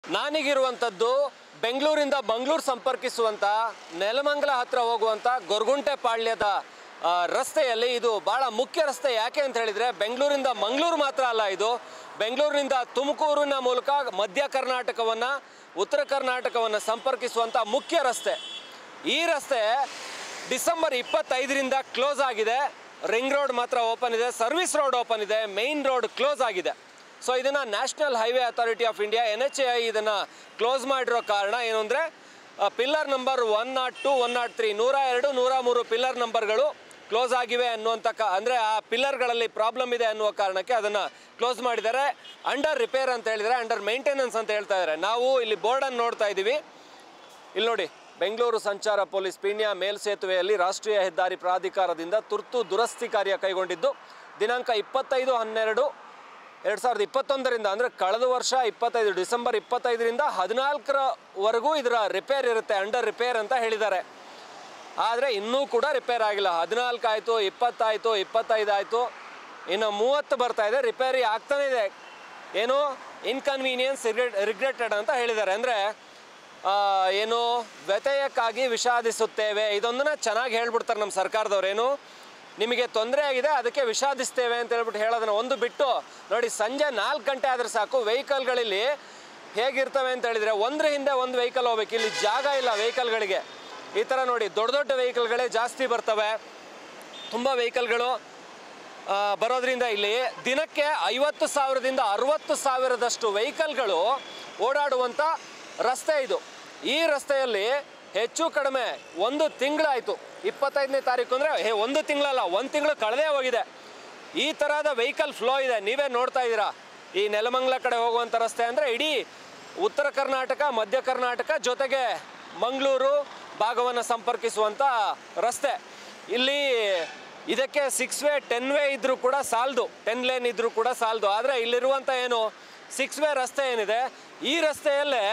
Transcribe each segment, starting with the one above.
ನಾನೀಗಿರುವಂಥದ್ದು ಬೆಂಗಳೂರಿಂದ ಮಂಗಳೂರು ಸಂಪರ್ಕಿಸುವಂಥ ನೆಲಮಂಗಲ ಹತ್ರ ಹೋಗುವಂಥ ಗೊರಗುಂಟೆ ಪಾಳ್ಯದ ಆ, ರಸ್ತೆಯಲ್ಲಿ ಇದು ಬಹಳ ಮುಖ್ಯ ರಸ್ತೆ ಯಾಕೆ ಅಂತ ಹೇಳಿದರೆ ಬೆಂಗಳೂರಿಂದ ಮಂಗಳೂರು ಮಾತ್ರ ಅಲ್ಲ ಇದು ಬೆಂಗಳೂರಿನಿಂದ ತುಮಕೂರಿನ ಮೂಲಕ ಮಧ್ಯ ಕರ್ನಾಟಕವನ್ನು ಉತ್ತರ ಕರ್ನಾಟಕವನ್ನು ಸಂಪರ್ಕಿಸುವಂಥ ಮುಖ್ಯ ರಸ್ತೆ ಈ ರಸ್ತೆ ಡಿಸೆಂಬರ್ ಇಪ್ಪತ್ತೈದರಿಂದ ಕ್ಲೋಸ್ ಆಗಿದೆ ರಿಂಗ್ ರೋಡ್ ಮಾತ್ರ ಓಪನ್ ಇದೆ ಸರ್ವಿಸ್ ರೋಡ್ ಓಪನ್ ಇದೆ ಮೇನ್ ರೋಡ್ ಕ್ಲೋಸ್ ಆಗಿದೆ ಸೊ ಇದನ್ನು National Highway Authority of India N H A I ಇದನ್ನು ಕ್ಲೋಸ್ ಮಾಡಿರೋ ಕಾರಣ ಏನು ಅಂದರೆ pillar number one nought two one nought three ನೂರ ಎರಡು ನೂರ ಮೂರು ಪಿಲ್ಲರ್ ನಂಬರ್ಗಳು ಕ್ಲೋಸ್ ಆಗಿವೆ ಅನ್ನುವಂಥ ಕ ಅಂದರೆ ಆ ಪಿಲ್ಲರ್ಗಳಲ್ಲಿ ಪ್ರಾಬ್ಲಮ್ ಇದೆ ಅನ್ನುವ ಕಾರಣಕ್ಕೆ ಅದನ್ನು ಕ್ಲೋಸ್ ಮಾಡಿದ್ದಾರೆ ಅಂಡರ್ ರಿಪೇರ್ ಅಂತ ಹೇಳಿದರೆ ಅಂಡರ್ ಮೇಂಟೆನೆನ್ಸ್ ಅಂತ ಹೇಳ್ತಾ ಇದ್ದಾರೆ ನಾವು ಇಲ್ಲಿ ಬೋರ್ಡನ್ನು ನೋಡ್ತಾ ಇದ್ದೀವಿ ಇಲ್ಲಿ ನೋಡಿ ಬೆಂಗಳೂರು ಸಂಚಾರ ಪೊಲೀಸ್ ಪೀಣ್ಯ ಮೇಲ್ಸೇತುವೆಯಲ್ಲಿ ರಾಷ್ಟ್ರೀಯ ಹೆದ್ದಾರಿ ಪ್ರಾಧಿಕಾರದಿಂದ ತುರ್ತು ದುರಸ್ತಿ ಕಾರ್ಯ ಕೈಗೊಂಡಿದ್ದು ದಿನಾಂಕ ಇಪ್ಪತ್ತೈದು ಹನ್ನೆರಡು ಎರಡು ಸಾವಿರದ ಇಪ್ಪತ್ತೊಂದರಿಂದ ಅಂದರೆ ಕಳೆದ ವರ್ಷ ಇಪ್ಪತ್ತೈದು ಡಿಸೆಂಬರ್ ಇಪ್ಪತ್ತೈದರಿಂದ ಹದಿನಾಲ್ಕರವರೆಗೂ ಇದರ ರಿಪೇರ್ ಇರುತ್ತೆ ಅಂಡರ್ ರಿಪೇರ್ ಅಂತ ಹೇಳಿದ್ದಾರೆ ಆದರೆ ಇನ್ನೂ ಕೂಡ ರಿಪೇರ್ ಆಗಿಲ್ಲ ಹದಿನಾಲ್ಕು ಆಯಿತು ಇಪ್ಪತ್ತಾಯಿತು ಇಪ್ಪತ್ತೈದು ಆಯಿತು ಇನ್ನು ಮೂವತ್ತು ಬರ್ತಾ ಇದೆ ರಿಪೇರಿ ಆಗ್ತಾನೇ ಇದೆ ಏನು ಇನ್ಕನ್ವೀನಿಯನ್ಸ್ ರಿಗ್ರೆಟ್ ರಿಗ್ರೆಟೆಡ್ ಅಂತ ಹೇಳಿದ್ದಾರೆ ಅಂದರೆ ಏನು ವ್ಯತ್ಯಯಕ್ಕಾಗಿ ವಿಷಾದಿಸುತ್ತೇವೆ ಇದೊಂದನ್ನ ಚೆನ್ನಾಗಿ ಹೇಳ್ಬಿಡ್ತಾರೆ ನಮ್ಮ ಸರ್ಕಾರದವ್ರು ಏನು ನಿಮಗೆ ತೊಂದರೆ ಆಗಿದೆ ಅದಕ್ಕೆ ವಿಷಾದಿಸ್ತೇವೆ ಅಂತ ಹೇಳ್ಬಿಟ್ಟು ಹೇಳೋದನ್ನ ಒಂದು ಬಿಟ್ಟು ನೋಡಿ ಸಂಜೆ ನಾಲ್ಕು ಗಂಟೆ ಆದ್ರೆ ಸಾಕು ವೆಹಿಕಲ್ಗಳಲ್ಲಿ ಹೇಗಿರ್ತವೆ ಅಂತ ಹೇಳಿದರೆ ಒಂದ್ರ ಹಿಂದೆ ಒಂದು ವೆಹಿಕಲ್ ಹೋಗ್ಬೇಕು ಇಲ್ಲಿ ಜಾಗ ಇಲ್ಲ ವೆಹಿಕಲ್ಗಳಿಗೆ ಈ ಥರ ನೋಡಿ ದೊಡ್ಡ ದೊಡ್ಡ ವೆಹಿಕಲ್ಗಳೇ ಜಾಸ್ತಿ ಬರ್ತವೆ ತುಂಬ ವೆಹಿಕಲ್ಗಳು ಆ, ಬರೋದ್ರಿಂದ ಇಲ್ಲಿ ದಿನಕ್ಕೆ ಐವತ್ತು ಸಾವಿರದಿಂದ ಅರುವತ್ತು ಸಾವಿರದಷ್ಟು ವೆಹಿಕಲ್ಗಳು ಓಡಾಡುವಂಥ ರಸ್ತೆ ಇದು ಈ ರಸ್ತೆಯಲ್ಲಿ ಹೆಚ್ಚು ಕಡಿಮೆ ಒಂದು ತಿಂಗಳಾಯಿತು ಇಪ್ಪತ್ತೈದನೇ ತಾರೀಕು ಅಂದರೆ ಒಂದು ತಿಂಗಳಲ್ಲ ಒಂದು ತಿಂಗಳು ಕಳೆದೇ ಹೋಗಿದೆ ಈ ಥರದ ವೆಹಿಕಲ್ ಫ್ಲೋ ಇದೆ ನೀವೇ ನೋಡ್ತಾ ಇದ್ದೀರಾ ಈ ನೆಲಮಂಗಲ ಕಡೆ ಹೋಗುವಂಥ ರಸ್ತೆ ಅಂದರೆ ಇಡೀ ಉತ್ತರ ಕರ್ನಾಟಕ ಮಧ್ಯ ಕರ್ನಾಟಕ ಜೊತೆಗೆ ಮಂಗಳೂರು ಭಾಗವನ್ನು ಸಂಪರ್ಕಿಸುವಂಥ ರಸ್ತೆ ಇಲ್ಲಿ ಇದಕ್ಕೆ ಸಿಕ್ಸ್ ವೇ ಟೆನ್ ವೇ ಇದ್ರೂ ಕೂಡ ಸಾಲದು ಟೆನ್ ಲೇನ್ ಇದ್ರೂ ಕೂಡ ಸಾಲದು ಆದರೆ ಇಲ್ಲಿರುವಂಥ ಏನು ಸಿಕ್ಸ್ ವೇ ರಸ್ತೆ ಏನಿದೆ ಈ ರಸ್ತೆಯಲ್ಲೇ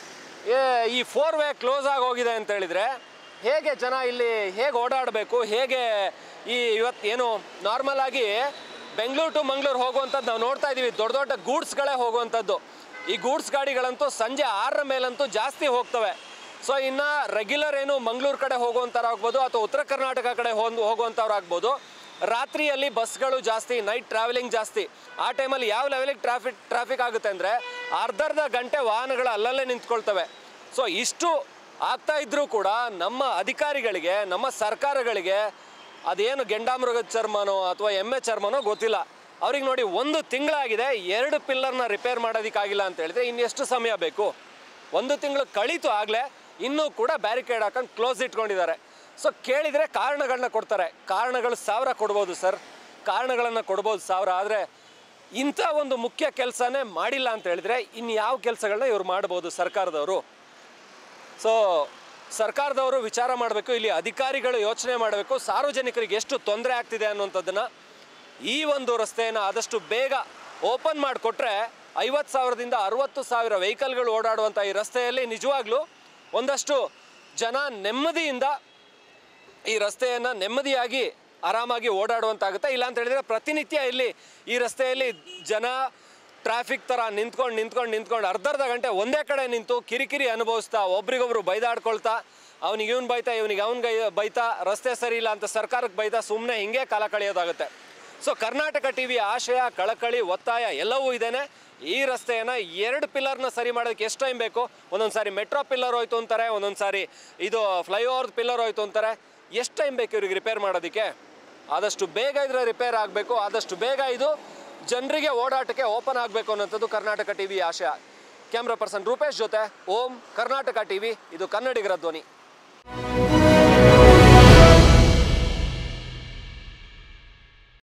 ಏ, ಈ ಫೋರ್ ವೇ ಕ್ಲೋಸ್ ಆಗಿ ಹೋಗಿದೆ ಅಂತ ಹೇಳಿದರೆ ಹೇಗೆ ಜನ ಇಲ್ಲಿ ಹೇಗೆ ಓಡಾಡಬೇಕು ಹೇಗೆ ಈ ಇವತ್ತು ಏನು ನಾರ್ಮಲ್ ಆಗಿ ಬೆಂಗಳೂರು ಟು ಮಂಗಳೂರು ಹೋಗುವಂಥದ್ದು ನಾವು ನೋಡ್ತಾ ಇದ್ದೀವಿ ದೊಡ್ಡ ದೊಡ್ಡ ಗೂಡ್ಸ್ಗಳೇ ಹೋಗುವಂಥದ್ದು ಈ ಗೂಡ್ಸ್ ಗಾಡಿಗಳಂತೂ ಸಂಜೆ ಆರರ ಮೇಲಂತೂ ಜಾಸ್ತಿ ಹೋಗ್ತವೆ ಸೊ ಇನ್ನು ರೆಗ್ಯುಲರ್ ಏನು ಮಂಗಳೂರು ಕಡೆ ಹೋಗುವಂಥವ್ರು ಆಗ್ಬೋದು ಅಥವಾ ಉತ್ತರ ಕರ್ನಾಟಕ ಕಡೆ ಹೋಗ್ ಹೋಗುವಂಥವ್ರು ಆಗ್ಬೋದು ರಾತ್ರಿಯಲ್ಲಿ ಬಸ್ಗಳು ಜಾಸ್ತಿ ನೈಟ್ ಟ್ರಾವೆಲಿಂಗ್ ಜಾಸ್ತಿ ಆ ಟೈಮಲ್ಲಿ ಯಾವ ಲೆವೆಲಿಗೆ ಟ್ರಾಫಿಕ್ ಟ್ರಾಫಿಕ್ ಆಗುತ್ತೆ ಅಂದರೆ ಅರ್ಧರ್ಧ ಗಂಟೆ ವಾಹನಗಳು ಅಲ್ಲಲ್ಲೇ ನಿಂತ್ಕೊಳ್ತವೆ ಸೊ ಇಷ್ಟು ಆಗ್ತಾ ಇದ್ರೂ ಕೂಡ ನಮ್ಮ ಅಧಿಕಾರಿಗಳಿಗೆ ನಮ್ಮ ಸರ್ಕಾರಗಳಿಗೆ ಅದೇನು ಗೆಂಡಾಮೃಗದ ಚರ್ಮನೋ ಅಥವಾ ಎಮ್ಮೆ ಚರ್ಮನೋ ಗೊತ್ತಿಲ್ಲ ಅವ್ರಿಗೆ ನೋಡಿ ಒಂದು ತಿಂಗಳಾಗಿದೆ ಎರಡು ಪಿಲ್ಲರ್ನ ರಿಪೇರ್ ಮಾಡೋದಕ್ಕಾಗಿಲ್ಲ ಅಂತ ಹೇಳಿದ್ರೆ ಇನ್ನೆಷ್ಟು ಸಮಯ ಬೇಕು ಒಂದು ತಿಂಗಳು ಕಳೀತು ಆಗಲೇ ಇನ್ನೂ ಕೂಡ ಬ್ಯಾರಿಕೇಡ್ ಹಾಕೊಂಡು ಕ್ಲೋಸ್ ಇಟ್ಕೊಂಡಿದ್ದಾರೆ ಸೊ ಕೇಳಿದರೆ ಕಾರಣಗಳನ್ನ ಕೊಡ್ತಾರೆ ಕಾರಣಗಳು ಸಾವಿರ ಕೊಡ್ಬೋದು ಸರ್ ಕಾರಣಗಳನ್ನು ಕೊಡ್ಬೋದು ಸಾವಿರ ಆದರೆ ಇಂಥ ಒಂದು ಮುಖ್ಯ ಕೆಲಸನೇ ಮಾಡಿಲ್ಲ ಅಂತ ಹೇಳಿದ್ರೆ ಇನ್ನು ಯಾವ ಕೆಲಸಗಳನ್ನ ಇವ್ರು ಮಾಡ್ಬೋದು ಸರ್ಕಾರದವರು ಸೊ ಸರ್ಕಾರದವರು ವಿಚಾರ ಮಾಡಬೇಕು ಇಲ್ಲಿ ಅಧಿಕಾರಿಗಳು ಯೋಚನೆ ಮಾಡಬೇಕು ಸಾರ್ವಜನಿಕರಿಗೆ ಎಷ್ಟು ತೊಂದರೆ ಆಗ್ತಿದೆ ಅನ್ನುವಂಥದ್ದನ್ನು ಈ ಒಂದು ರಸ್ತೆಯನ್ನು ಆದಷ್ಟು ಬೇಗ ಓಪನ್ ಮಾಡಿಕೊಟ್ರೆ ಐವತ್ತು ಸಾವಿರದಿಂದ ಅರುವತ್ತು ಸಾವಿರ ವೆಹಿಕಲ್ಗಳು ಓಡಾಡುವಂಥ ಈ ರಸ್ತೆಯಲ್ಲಿ ನಿಜವಾಗ್ಲೂ ಒಂದಷ್ಟು ಜನ ನೆಮ್ಮದಿಯಿಂದ ಈ ರಸ್ತೆಯನ್ನು ನೆಮ್ಮದಿಯಾಗಿ ಆರಾಮಾಗಿ ಓಡಾಡುವಂತಾಗುತ್ತೆ ಇಲ್ಲ ಅಂತ ಹೇಳಿದ್ರೆ ಪ್ರತಿನಿತ್ಯ ಇಲ್ಲಿ ಈ ರಸ್ತೆಯಲ್ಲಿ ಜನ ಟ್ರಾಫಿಕ್ ಥರ ನಿಂತ್ಕೊಂಡು ನಿಂತ್ಕೊಂಡು ನಿಂತ್ಕೊಂಡು ಅರ್ಧರ್ಧ ಗಂಟೆ ಒಂದೇ ಕಡೆ ನಿಂತು ಕಿರಿಕಿರಿ ಅನುಭವಿಸ್ತಾ ಒಬ್ರಿಗೊಬ್ರು ಬೈದಾಡ್ಕೊಳ್ತಾ ಅವನಿಗೆ ಇವನು ಬೈತಾ ಇವನಿಗೆ ಅವನಿಗೆ ಬೈತಾ ರಸ್ತೆ ಸರಿ ಇಲ್ಲ ಅಂತ ಸರ್ಕಾರಕ್ಕೆ ಬೈತಾ ಸುಮ್ಮನೆ ಹಿಂಗೆ ಕಾಲ ಕಳೆಯೋದಾಗುತ್ತೆ ಸೊ ಕರ್ನಾಟಕ ಟಿ ವಿ ಆಶಯ ಕಳಕಳಿ ಒತ್ತಾಯ ಎಲ್ಲವೂ ಇದೇನೆ ಈ ರಸ್ತೆಯನ್ನು ಎರಡು ಪಿಲ್ಲರ್ನ ಸರಿ ಮಾಡೋದಕ್ಕೆ ಎಷ್ಟು ಟೈಮ್ ಬೇಕು ಒಂದೊಂದು ಸಾರಿ ಮೆಟ್ರೋ ಪಿಲ್ಲರ್ ಹೋಯ್ತು ಅಂತಾರೆ ಒಂದೊಂದು ಸಾರಿ ಇದು ಫ್ಲೈಓವರ್ ಪಿಲ್ಲರ್ ಹೋಯ್ತು ಅಂತಾರೆ ಎಷ್ಟು ಟೈಮ್ ಬೇಕು ಇವ್ರಿಗೆ ರಿಪೇರ್ ಮಾಡೋದಕ್ಕೆ ಆದಷ್ಟು ಬೇಗ ಇದ್ರೆ ರಿಪೇರ್ ಆಗಬೇಕು ಆದಷ್ಟು ಬೇಗ ಇದು ಜನರಿಗೆ ಓಡಾಟಕ್ಕೆ ಓಪನ್ ಆಗಬೇಕು ಅನ್ನೋಂಥದ್ದು ಕರ್ನಾಟಕ ಟಿ ವಿ ಆಶಯ ಕ್ಯಾಮ್ರಾ ಪರ್ಸನ್ ರೂಪೇಶ್ ಜೊತೆ ಓಂ ಕರ್ನಾಟಕ ಟಿ ವಿ ಇದು ಕನ್ನಡಿಗರ ಧ್ವನಿ